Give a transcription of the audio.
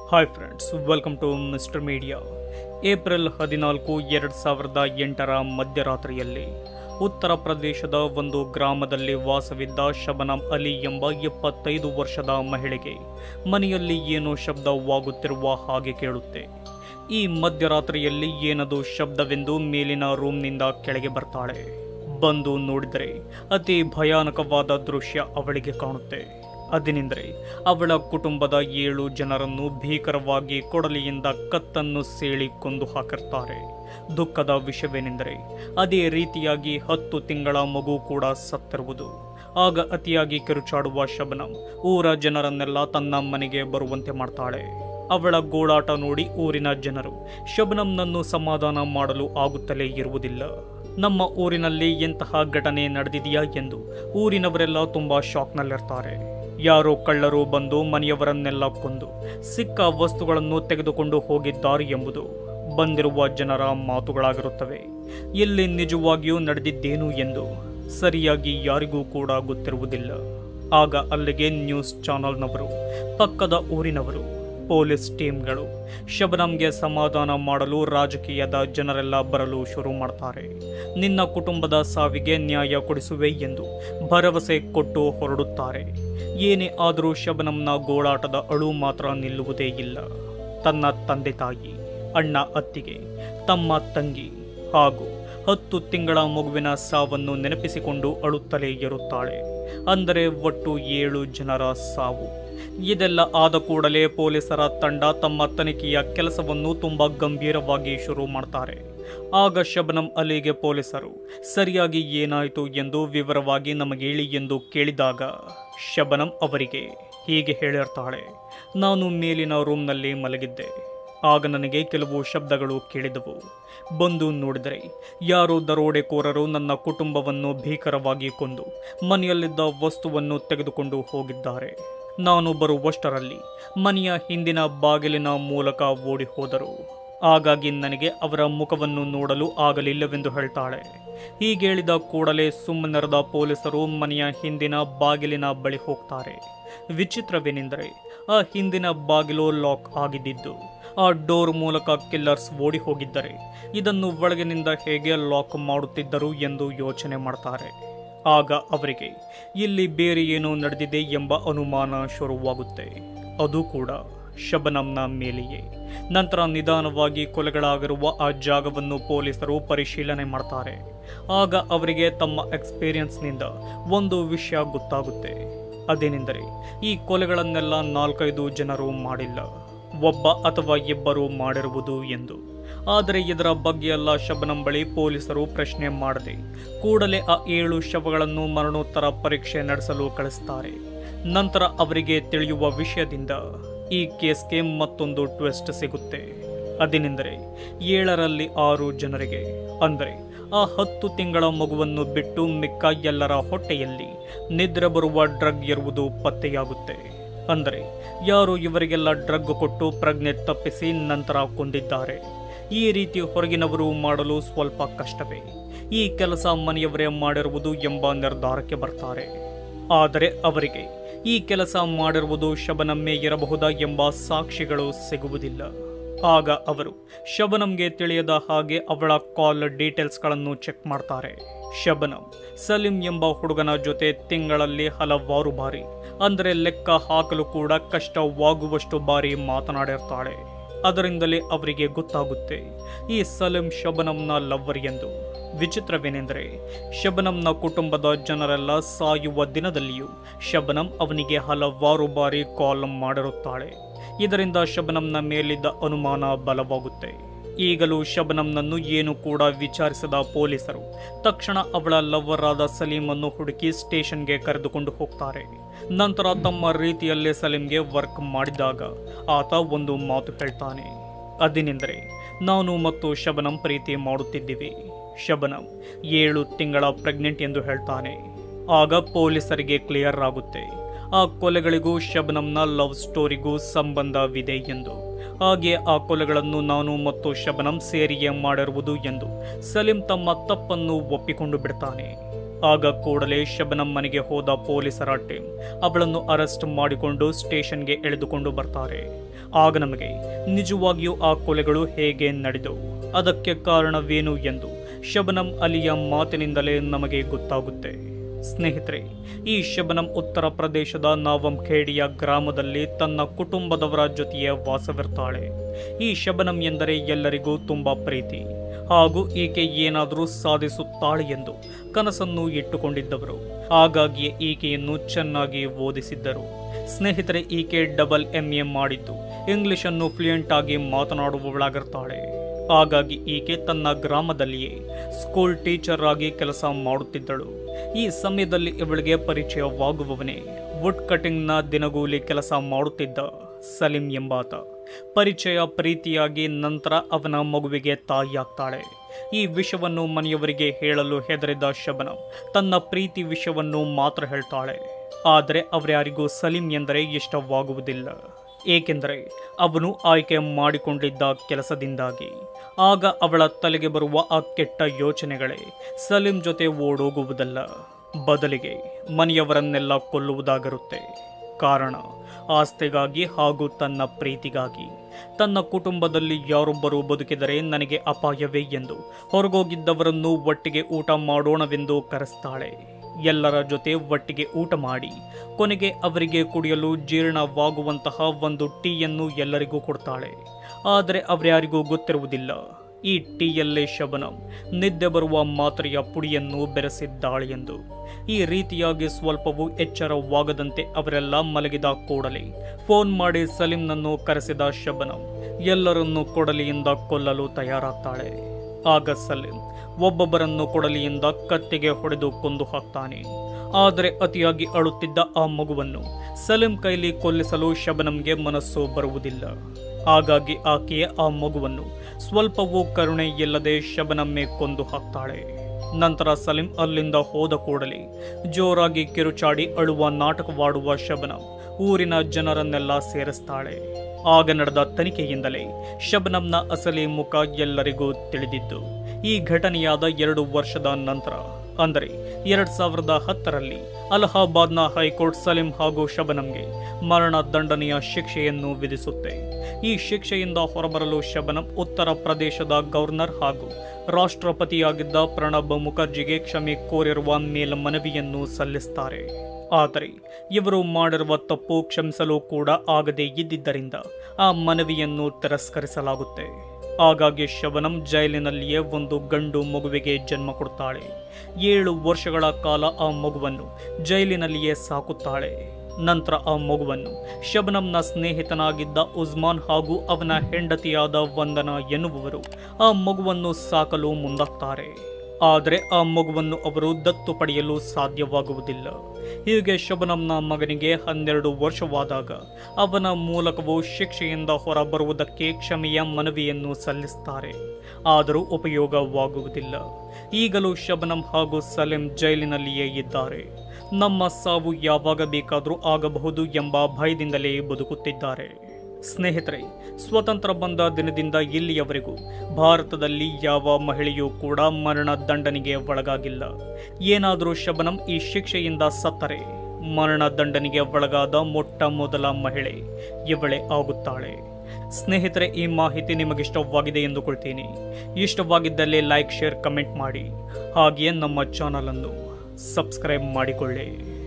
hi friends welcome to mister media April ಹದಿನಾಲ್ಕು ಎರಡು ಸಾವಿರದ ಎಂಟರ ಮಧ್ಯರಾತ್ರಿಯಲ್ಲಿ ಉತ್ತರ ಪ್ರದೇಶದ ಒಂದು ಗ್ರಾಮದಲ್ಲಿ ವಾಸವಿದ್ದ ಶಬನಂ ಅಲಿ ಎಂಬ ಎಪ್ಪತ್ತೈದು ವರ್ಷದ ಮಹಿಳೆಗೆ ಮನೆಯಲ್ಲಿ ಏನೋ ಶಬ್ದವಾಗುತ್ತಿರುವ ಹಾಗೆ ಕೇಳುತ್ತೆ ಈ ಮಧ್ಯರಾತ್ರಿಯಲ್ಲಿ ಏನದು ಶಬ್ದವೆಂದು ಮೇಲಿನ ರೂಮ್ನಿಂದ ಕೆಳಗೆ ಬರ್ತಾಳೆ ಬಂದು ನೋಡಿದರೆ ಅತಿ ಭಯಾನಕವಾದ ದೃಶ್ಯ ಅವಳಿಗೆ ಕಾಣುತ್ತೆ ಅದೇನೆಂದರೆ ಅವಳ ಕುಟುಂಬದ ಏಳು ಜನರನ್ನು ಭೀಕರವಾಗಿ ಕೊಡಲಿಯಿಂದ ಕತ್ತನ್ನು ಸೇಳಿ ಕೊಂದು ಹಾಕಿರ್ತಾರೆ ದುಃಖದ ವಿಷಯವೇನೆಂದರೆ ಅದೇ ರೀತಿಯಾಗಿ ಹತ್ತು ತಿಂಗಳ ಮಗು ಕೂಡ ಸತ್ತಿರುವುದು ಆಗ ಅತಿಯಾಗಿ ಕಿರುಚಾಡುವ ಶಬನಂ ಊರ ಜನರನ್ನೆಲ್ಲ ತನ್ನ ಮನೆಗೆ ಬರುವಂತೆ ಮಾಡ್ತಾಳೆ ಅವಳ ಗೋಳಾಟ ನೋಡಿ ಊರಿನ ಜನರು ಶಬನಂನನ್ನು ಸಮಾಧಾನ ಮಾಡಲು ಆಗುತ್ತಲೇ ಇರುವುದಿಲ್ಲ ನಮ್ಮ ಊರಿನಲ್ಲಿ ಎಂತಹ ಘಟನೆ ನಡೆದಿದೆಯಾ ಎಂದು ಊರಿನವರೆಲ್ಲ ತುಂಬಾ ಶಾಕ್ನಲ್ಲಿರ್ತಾರೆ ಯಾರೋ ಕಳ್ಳರು ಬಂದು ಮನೆಯವರನ್ನೆಲ್ಲ ಕೊಂದು ಸಿಕ್ಕ ವಸ್ತುಗಳನ್ನು ತೆಗೆದುಕೊಂಡು ಹೋಗಿದ್ದಾರೆ ಎಂಬುದು ಬಂದಿರುವ ಜನರ ಮಾತುಗಳಾಗಿರುತ್ತವೆ ಇಲ್ಲಿ ನಿಜವಾಗಿಯೂ ನಡೆದಿದ್ದೇನು ಎಂದು ಸರಿಯಾಗಿ ಯಾರಿಗೂ ಕೂಡ ಗೊತ್ತಿರುವುದಿಲ್ಲ ಆಗ ಅಲ್ಲಿಗೆ ನ್ಯೂಸ್ ಚಾನಲ್ನವರು ಪಕ್ಕದ ಊರಿನವರು ಪೊಲೀಸ್ ಟೀಮ್ಗಳು ಶಬನಂಗೆ ಸಮಾಧಾನ ಮಾಡಲು ರಾಜಕೀಯದ ಜನರೆಲ್ಲ ಬರಲು ಶುರು ಮಾಡ್ತಾರೆ ನಿನ್ನ ಕುಟುಂಬದ ಸಾವಿಗೆ ನ್ಯಾಯ ಕೊಡಿಸುವೆ ಎಂದು ಭರವಸೆ ಕೊಟ್ಟು ಹೊರಡುತ್ತಾರೆ ಏನೇ ಆದರೂ ಶಬನಂನ ಗೋಳಾಟದ ಅಳು ಮಾತ್ರ ನಿಲ್ಲುವುದೇ ಇಲ್ಲ ತನ್ನ ತಂದೆ ತಾಯಿ ಅಣ್ಣ ಅತ್ತಿಗೆ ತಮ್ಮ ತಂಗಿ ಹಾಗೂ ಹತ್ತು ತಿಂಗಳ ಮಗುವಿನ ಸಾವನ್ನು ನೆನಪಿಸಿಕೊಂಡು ಅಳುತ್ತಲೇ ಇರುತ್ತಾಳೆ ಅಂದರೆ ಒಟ್ಟು ಏಳು ಜನರ ಸಾವು ಇದೆಲ್ಲ ಆದ ಕೂಡಲೇ ಪೊಲೀಸರ ತಂಡ ತಮ್ಮ ತನಿಖೆಯ ಕೆಲಸವನ್ನು ತುಂಬಾ ಗಂಭೀರವಾಗಿ ಶುರು ಮಾಡ್ತಾರೆ ಆಗ ಶಬನಂ ಅಲಿಗೆ ಪೊಲೀಸರು ಸರಿಯಾಗಿ ಏನಾಯಿತು ಎಂದು ವಿವರವಾಗಿ ನಮಗೆ ಹೇಳಿ ಎಂದು ಕೇಳಿದಾಗ ಶಬನಂ ಅವರಿಗೆ ಹೀಗೆ ಹೇಳಿರ್ತಾಳೆ ನಾನು ಮೇಲಿನ ರೂಮ್ನಲ್ಲಿ ಮಲಗಿದ್ದೆ ಆಗ ನನಗೆ ಕೆಲವು ಶಬ್ದಗಳು ಕೇಳಿದವು ಬಂದು ನೋಡಿದರೆ ಯಾರೋ ದರೋಡೆಕೋರರು ನನ್ನ ಕುಟುಂಬವನ್ನು ಭೀಕರವಾಗಿ ಕೊಂದು ಮನೆಯಲ್ಲಿದ್ದ ವಸ್ತುವನ್ನು ತೆಗೆದುಕೊಂಡು ಹೋಗಿದ್ದಾರೆ ನಾನು ಬರುವಷ್ಟರಲ್ಲಿ ಮನೆಯ ಹಿಂದಿನ ಬಾಗಿಲಿನ ಮೂಲಕ ಓಡಿ ಹೋದರು ಹಾಗಾಗಿ ನನಗೆ ಅವರ ಮುಖವನ್ನು ನೋಡಲು ಆಗಲಿಲ್ಲವೆಂದು ಹೇಳ್ತಾಳೆ ಹೀಗೇಳಿದ ಕೂಡಲೇ ಸುಮ್ಮನೆರೆದ ಪೊಲೀಸರು ಮನೆಯ ಹಿಂದಿನ ಬಾಗಿಲಿನ ಬಳಿ ಹೋಗ್ತಾರೆ ವಿಚಿತ್ರವೇನೆಂದರೆ ಆ ಹಿಂದಿನ ಬಾಗಿಲು ಲಾಕ್ ಆಗಿದ್ದಿದ್ದು ಆ ಡೋರ್ ಮೂಲಕ ಕಿಲ್ಲರ್ಸ್ ಓಡಿ ಹೋಗಿದ್ದರೆ ಇದನ್ನು ಒಳಗಿನಿಂದ ಹೇಗೆ ಲಾಕ್ ಮಾಡುತ್ತಿದ್ದರು ಎಂದು ಯೋಚನೆ ಮಾಡ್ತಾರೆ ಆಗ ಅವರಿಗೆ ಇಲ್ಲಿ ಬೇರೆ ಏನೋ ನಡೆದಿದೆ ಎಂಬ ಅನುಮಾನ ಶುರುವಾಗುತ್ತೆ ಅದು ಕೂಡ ಶಬನಂನ ಮೇಲೆಯೇ ನಂತರ ನಿಧಾನವಾಗಿ ಕೊಲೆಗಳಾಗಿರುವ ಆ ಜಾಗವನ್ನು ಪೊಲೀಸರು ಪರಿಶೀಲನೆ ಮಾಡ್ತಾರೆ ಆಗ ಅವರಿಗೆ ತಮ್ಮ ಎಕ್ಸ್ಪೀರಿಯನ್ಸ್ನಿಂದ ಒಂದು ವಿಷಯ ಗೊತ್ತಾಗುತ್ತೆ ಅದೇನೆಂದರೆ ಈ ಕೊಲೆಗಳನ್ನೆಲ್ಲ ನಾಲ್ಕೈದು ಜನರು ಮಾಡಿಲ್ಲ ಒಬ್ಬ ಅಥವಾ ಇಬ್ಬರು ಮಾಡಿರುವುದು ಎಂದು ಆದರೆ ಇದರ ಬಗ್ಗೆ ಎಲ್ಲ ಶಬನಂ ಬಳಿ ಪೊಲೀಸರು ಪ್ರಶ್ನೆ ಮಾಡದೆ ಕೂಡಲೇ ಆ ಏಳು ಶವಗಳನ್ನು ಮರಣೋತ್ತರ ಪರೀಕ್ಷೆ ನಡೆಸಲು ಕಳಿಸ್ತಾರೆ ನಂತರ ಅವರಿಗೆ ತಿಳಿಯುವ ವಿಷಯದಿಂದ ಈ ಕೇಸ್ಗೆ ಮತ್ತೊಂದು ಟ್ವಿಸ್ಟ್ ಸಿಗುತ್ತೆ ಅದೇನೆಂದರೆ ಏಳರಲ್ಲಿ ಆರು ಜನರಿಗೆ ಅಂದರೆ ಆ ಹತ್ತು ತಿಂಗಳ ಮಗುವನ್ನು ಬಿಟ್ಟು ಮಿಕ್ಕ ಎಲ್ಲರ ಹೊಟ್ಟೆಯಲ್ಲಿ ನಿದ್ರೆ ಬರುವ ಡ್ರಗ್ ಇರುವುದು ಪತ್ತೆಯಾಗುತ್ತೆ ಅಂದರೆ ಯಾರು ಇವರಿಗೆಲ್ಲ ಡ್ರಗ್ ಕೊಟ್ಟು ಪ್ರಜ್ಞೆ ತಪ್ಪಿಸಿ ನಂತರ ಕೊಂದಿದ್ದಾರೆ ಈ ರೀತಿ ಹೊರಗಿನವರು ಮಾಡಲು ಸ್ವಲ್ಪ ಕಷ್ಟವೇ ಈ ಕೆಲಸ ಮನೆಯವರೇ ಮಾಡಿರುವುದು ಎಂಬ ನಿರ್ಧಾರಕ್ಕೆ ಬರ್ತಾರೆ ಆದರೆ ಅವರಿಗೆ ಈ ಕೆಲಸ ಮಾಡಿರುವುದು ಶಬನಮ್ಮೆ ಇರಬಹುದಾ ಎಂಬ ಸಾಕ್ಷಿಗಳು ಸಿಗುವುದಿಲ್ಲ ಆಗ ಅವರು ಶಬನಂಗೆ ತಿಳಿಯದ ಹಾಗೆ ಅವಳ ಕಾಲ್ ಡೀಟೇಲ್ಸ್ಗಳನ್ನು ಚೆಕ್ ಮಾಡ್ತಾರೆ ಶಬನಂ ಸಲೀಂ ಎಂಬ ಹುಡುಗನ ಜೊತೆ ತಿಂಗಳಲ್ಲಿ ಹಲವಾರು ಬಾರಿ ಅಂದರೆ ಲೆಕ್ಕ ಹಾಕಲು ಕೂಡ ಕಷ್ಟವಾಗುವಷ್ಟು ಬಾರಿ ಮಾತನಾಡಿರ್ತಾಳೆ ಅದರಿಂದಲೇ ಅವರಿಗೆ ಗೊತ್ತಾಗುತ್ತೆ ಈ ಸಲೀಂ ಶಬನಂನ ಲವ್ವರ್ ಎಂದು ವಿಚಿತ್ರವೇನೆಂದರೆ ಶಬನಂನ ಕುಟುಂಬದ ಜನರೆಲ್ಲ ಸಾಯುವ ದಿನದಲ್ಲಿಯೂ ಶಬನಂ ಅವನಿಗೆ ಹಲವಾರು ಬಾರಿ ಕಾಲ್ ಮಾಡಿರುತ್ತಾಳೆ ಇದರಿಂದ ಶಬನಂನ ಮೇಲಿದ್ದ ಅನುಮಾನ ಬಲವಾಗುತ್ತೆ ಈಗಲೂ ಶಬನಂನನ್ನು ಏನು ಕೂಡ ವಿಚಾರಿಸದ ಪೊಲೀಸರು ತಕ್ಷಣ ಅವಳ ಲವ್ವರ್ ಆದ ಸಲೀಮನ್ನು ಹುಡುಕಿ ಸ್ಟೇಷನ್ಗೆ ಕರೆದುಕೊಂಡು ಹೋಗ್ತಾರೆ ನಂತರ ತಮ್ಮ ರೀತಿಯಲ್ಲೇ ಸಲೀಂಗೆ ವರ್ಕ್ ಮಾಡಿದಾಗ ಆತ ಒಂದು ಮಾತು ಹೇಳ್ತಾನೆ ಅದೇನೆಂದರೆ ನಾನು ಮತ್ತು ಶಬನಂ ಪ್ರೀತಿ ಮಾಡುತ್ತಿದ್ದೀವಿ ಶಬನಂ ಏಳು ತಿಂಗಳ ಪ್ರೆಗ್ನೆಂಟ್ ಎಂದು ಹೇಳ್ತಾನೆ ಆಗ ಪೊಲೀಸರಿಗೆ ಕ್ಲಿಯರ್ ಆಗುತ್ತೆ ಆ ಕೊಲೆಗಳಿಗೂ ಶಬನಂನ ಲವ್ ಸ್ಟೋರಿಗೂ ಸಂಬಂಧವಿದೆ ಎಂದು ಹಾಗೆ ಆ ಕೊಲೆಗಳನ್ನು ನಾನು ಮತ್ತು ಶಬನಂ ಸೇರಿಯೇ ಮಾಡಿರುವುದು ಎಂದು ಸಲೀಂ ತಮ್ಮ ತಪ್ಪನ್ನು ಒಪ್ಪಿಕೊಂಡು ಬಿಡ್ತಾನೆ ಆಗ ಕೂಡಲೇ ಶಬನಂ ಮನೆಗೆ ಹೋದ ಪೊಲೀಸರ ಟೀಮ್ ಅವಳನ್ನು ಅರೆಸ್ಟ್ ಮಾಡಿಕೊಂಡು ಸ್ಟೇಷನ್ಗೆ ಎಳೆದುಕೊಂಡು ಬರ್ತಾರೆ ಆಗ ನಮಗೆ ನಿಜವಾಗಿಯೂ ಆ ಕೊಲೆಗಳು ಹೇಗೆ ನಡೆದವು ಅದಕ್ಕೆ ಕಾರಣವೇನು ಎಂದು ಶಬನಂ ಅಲಿಯ ಮಾತಿನಿಂದಲೇ ನಮಗೆ ಗೊತ್ತಾಗುತ್ತೆ ಸ್ನೇಹಿತರೆ ಈ ಶಬನಂ ಉತ್ತರ ಪ್ರದೇಶದ ನಾವಂಖೇಡಿಯ ಗ್ರಾಮದಲ್ಲಿ ತನ್ನ ಕುಟುಂಬದವರ ಜೊತೆಯೇ ವಾಸವಿರ್ತಾಳೆ ಈ ಶಬನಂ ಎಂದರೆ ಎಲ್ಲರಿಗೂ ತುಂಬಾ ಪ್ರೀತಿ ಹಾಗೂ ಈಕೆ ಏನಾದರೂ ಸಾಧಿಸುತ್ತಾಳೆ ಎಂದು ಕನಸನ್ನು ಇಟ್ಟುಕೊಂಡಿದ್ದವರು ಹಾಗಾಗಿಯೇ ಈಕೆಯನ್ನು ಚೆನ್ನಾಗಿ ಓದಿಸಿದ್ದರು ಸ್ನೇಹಿತರೆ ಈಕೆ ಡಬಲ್ ಎಂ ಎ ಮಾಡಿದ್ದು ಇಂಗ್ಲಿಷನ್ನು ಫ್ಲೂಯೆಂಟ್ ಆಗಿ ಮಾತನಾಡುವವಳಾಗಿರ್ತಾಳೆ ಹಾಗಾಗಿ ಈಕೆ ತನ್ನ ಗ್ರಾಮದಲ್ಲಿಯೇ ಸ್ಕೂಲ್ ಟೀಚರ್ ಆಗಿ ಕೆಲಸ ಮಾಡುತ್ತಿದ್ದಳು ಈ ಸಮಯದಲ್ಲಿ ಇವಳಿಗೆ ಪರಿಚಯವಾಗುವವನೇ ವುಡ್ ಕಟಿಂಗ್ನ ದಿನಗೂಲಿ ಕೆಲಸ ಮಾಡುತ್ತಿದ್ದ ಸಲೀಂ ಎಂಬಾತ ಪರಿಚಯ ಪ್ರೀತಿಯಾಗಿ ನಂತರ ಅವನ ಮಗುವಿಗೆ ತಾಯಿಯಾಗ್ತಾಳೆ ಈ ವಿಷಯವನ್ನು ಮನೆಯವರಿಗೆ ಹೇಳಲು ಹೆದರಿದ ಶಬನಂ ತನ್ನ ಪ್ರೀತಿ ವಿಷಯವನ್ನು ಮಾತ್ರ ಹೇಳ್ತಾಳೆ ಆದರೆ ಅವರ್ಯಾರಿಗೂ ಸಲೀಂ ಎಂದರೆ ಇಷ್ಟವಾಗುವುದಿಲ್ಲ ಏಕೆಂದರೆ ಅವನು ಆಯ್ಕೆ ಮಾಡಿಕೊಂಡಿದ್ದ ಕೆಲಸದಿಂದಾಗಿ ಆಗ ಅವಳ ತಲೆಗೆ ಬರುವ ಆ ಕೆಟ್ಟ ಯೋಚನೆಗಳೇ ಸಲೀಂ ಜೊತೆ ಓಡೋಗುವುದಲ್ಲ ಬದಲಿಗೆ ಮನೆಯವರನ್ನೆಲ್ಲ ಕೊಲ್ಲುವುದಾಗಿರುತ್ತೆ ಕಾರಣ ಆಸ್ತಿಗಾಗಿ ಹಾಗೂ ತನ್ನ ಪ್ರೀತಿಗಾಗಿ ತನ್ನ ಕುಟುಂಬದಲ್ಲಿ ಯಾರೊಬ್ಬರು ಬದುಕಿದರೆ ನನಗೆ ಅಪಾಯವೇ ಎಂದು ಹೊರಗೋಗಿದ್ದವರನ್ನು ಒಟ್ಟಿಗೆ ಊಟ ಮಾಡೋಣವೆಂದು ಕರೆಸ್ತಾಳೆ ಎಲ್ಲರ ಜೊತೆ ಒಟ್ಟಿಗೆ ಊಟ ಮಾಡಿ ಕೊನೆಗೆ ಅವರಿಗೆ ಕುಡಿಯಲು ಜೀರ್ಣವಾಗುವಂತಹ ಒಂದು ಟೀಯನ್ನು ಎಲ್ಲರಿಗೂ ಕೊಡ್ತಾಳೆ ಆದರೆ ಅವರ್ಯಾರಿಗೂ ಗೊತ್ತಿರುವುದಿಲ್ಲ ಈ ಟೀಯಲ್ಲೇ ಶಬನಂ ನಿದ್ದೆ ಬರುವ ಮಾತ್ರೆಯ ಪುಡಿಯನ್ನು ಬೆರೆಸಿದ್ದಾಳೆ ಎಂದು ಈ ರೀತಿಯಾಗಿ ಸ್ವಲ್ಪವೂ ಎಚ್ಚರವಾಗದಂತೆ ಅವರೆಲ್ಲ ಮಲಗಿದ ಕೂಡಲೇ ಫೋನ್ ಮಾಡಿ ಸಲೀಂನನ್ನು ಕರೆಸಿದ ಶಬನಂ ಎಲ್ಲರನ್ನೂ ಕೊಡಲಿಯಿಂದ ಕೊಲ್ಲಲು ತಯಾರಾಗ್ತಾಳೆ ಆಗ ಸಲೀಂ ಒಬ್ಬೊಬ್ಬರನ್ನು ಕೊಡಲಿಯಿಂದ ಕತ್ತಿಗೆ ಹೊಡೆದು ಕೊಂದು ಹಾಕ್ತಾನೆ ಆದರೆ ಅತಿಯಾಗಿ ಅಳುತ್ತಿದ್ದ ಆ ಮಗುವನ್ನು ಸಲೀಂ ಕೈಲಿ ಕೊಲ್ಲಿಸಲು ಶಬನಂಗೆ ಮನಸ್ಸು ಬರುವುದಿಲ್ಲ ಹಾಗಾಗಿ ಆಕೆಯ ಆ ಮಗುವನ್ನು ಸ್ವಲ್ಪವೂ ಕರುಣೆ ಇಲ್ಲದೆ ಶಬನಮ್ಮೆ ಕೊಂದು ಹಾಕ್ತಾಳೆ ನಂತರ ಸಲೀಂ ಅಲ್ಲಿಂದ ಹೋದ ಕೂಡಲೇ ಜೋರಾಗಿ ಕಿರುಚಾಡಿ ಅಳುವ ನಾಟಕವಾಡುವ ಶಬನಂ ಊರಿನ ಜನರನ್ನೆಲ್ಲ ಸೇರಿಸ್ತಾಳೆ ಆಗ ನಡೆದ ತನಿಖೆಯಿಂದಲೇ ಶಬನಂನ ಅಸಲಿ ಮುಖ ಎಲ್ಲರಿಗೂ ತಿಳಿದಿದ್ದು ಈ ಘಟನೆಯಾದ ಎರಡು ವರ್ಷದ ನಂತರ ಅಂದರೆ ಎರಡ್ ಸಾವಿರದ ಹತ್ತರಲ್ಲಿ ಅಲಹಾಬಾದ್ನ ಹೈಕೋರ್ಟ್ ಸಲೀಂ ಹಾಗೂ ಶಬನಂಗೆ ಮರಣ ದಂಡನೆಯ ಶಿಕ್ಷೆಯನ್ನು ವಿಧಿಸುತ್ತೆ ಈ ಶಿಕ್ಷೆಯಿಂದ ಹೊರಬರಲು ಶಬನಂ ಉತ್ತರ ಪ್ರದೇಶದ ಗವರ್ನರ್ ಹಾಗೂ ರಾಷ್ಟ್ರಪತಿಯಾಗಿದ್ದ ಪ್ರಣಬ್ ಮುಖರ್ಜಿಗೆ ಕ್ಷಮೆ ಕೋರಿರುವ ಮೇಲ್ಮನವಿಯನ್ನು ಸಲ್ಲಿಸ್ತಾರೆ ಆದರೆ ಇವರು ಮಾಡಿರುವ ತಪ್ಪು ಕ್ಷಮಿಸಲು ಕೂಡ ಆಗದೇ ಇದ್ದಿದ್ದರಿಂದ ಆ ಮನವಿಯನ್ನು ತಿರಸ್ಕರಿಸಲಾಗುತ್ತೆ ಹಾಗಾಗಿ ಶಬನಂ ಜೈಲಿನಲ್ಲಿಯೇ ಒಂದು ಗಂಡು ಮಗುವಿಗೆ ಜನ್ಮ ಕೊಡ್ತಾಳೆ ಏಳು ವರ್ಷಗಳ ಕಾಲ ಆ ಮಗುವನ್ನು ಜೈಲಿನಲ್ಲಿಯೇ ಸಾಕುತ್ತಾಳೆ ನಂತರ ಆ ಮಗುವನ್ನು ಶಬನಂನ ಸ್ನೇಹಿತನಾಗಿದ್ದ ಉಸ್ಮಾನ್ ಹಾಗೂ ಅವನ ಹೆಂಡತಿಯಾದ ವಂದನಾ ಎನ್ನುವವರು ಆ ಮಗುವನ್ನು ಸಾಕಲು ಮುಂದಾಗ್ತಾರೆ ಆದರೆ ಆ ಮಗುವನ್ನು ಅವರು ದತ್ತು ಪಡೆಯಲು ಸಾಧ್ಯವಾಗುವುದಿಲ್ಲ ಹೀಗೆ ಶಬನಂನ ಮಗನಿಗೆ ಹನ್ನೆರಡು ವರ್ಷವಾದಾಗ ಅವನ ಮೂಲಕವೂ ಶಿಕ್ಷೆಯಿಂದ ಹೊರಬರುವುದಕ್ಕೆ ಕ್ಷಮೆಯ ಮನವಿಯನ್ನು ಸಲ್ಲಿಸ್ತಾರೆ ಆದರೂ ಉಪಯೋಗವಾಗುವುದಿಲ್ಲ ಈಗಲೂ ಶಬನಂ ಹಾಗೂ ಸಲೀಂ ಜೈಲಿನಲ್ಲಿಯೇ ಇದ್ದಾರೆ ನಮ್ಮ ಸಾವು ಯಾವಾಗ ಬೇಕಾದರೂ ಆಗಬಹುದು ಎಂಬ ಭಯದಿಂದಲೇ ಬದುಕುತ್ತಿದ್ದಾರೆ ಸ್ನೇಹಿತರೆ ಸ್ವತಂತ್ರ ಬಂದ ದಿನದಿಂದ ಇಲ್ಲಿಯವರೆಗೂ ಭಾರತದಲ್ಲಿ ಯಾವ ಮಹಿಳೆಯೂ ಕೂಡ ಮರಣ ದಂಡನೆಗೆ ಒಳಗಾಗಿಲ್ಲ ಏನಾದರೂ ಶಬನಂ ಈ ಶಿಕ್ಷೆಯಿಂದ ಸತ್ತರೆ ಮರಣ ದಂಡನೆಗೆ ಒಳಗಾದ ಮೊಟ್ಟ ಮೊದಲ ಮಹಿಳೆ ಇವಳೇ ಆಗುತ್ತಾಳೆ ಸ್ನೇಹಿತರೆ ಈ ಮಾಹಿತಿ ನಿಮಗಿಷ್ಟವಾಗಿದೆ ಎಂದುಕೊಳ್ತೀನಿ ಇಷ್ಟವಾಗಿದ್ದಲ್ಲಿ ಲೈಕ್ ಶೇರ್ ಕಮೆಂಟ್ ಮಾಡಿ ಹಾಗೆಯೇ ನಮ್ಮ ಚಾನಲನ್ನು ಸಬ್ಸ್ಕ್ರೈಬ್ ಮಾಡಿಕೊಳ್ಳಿ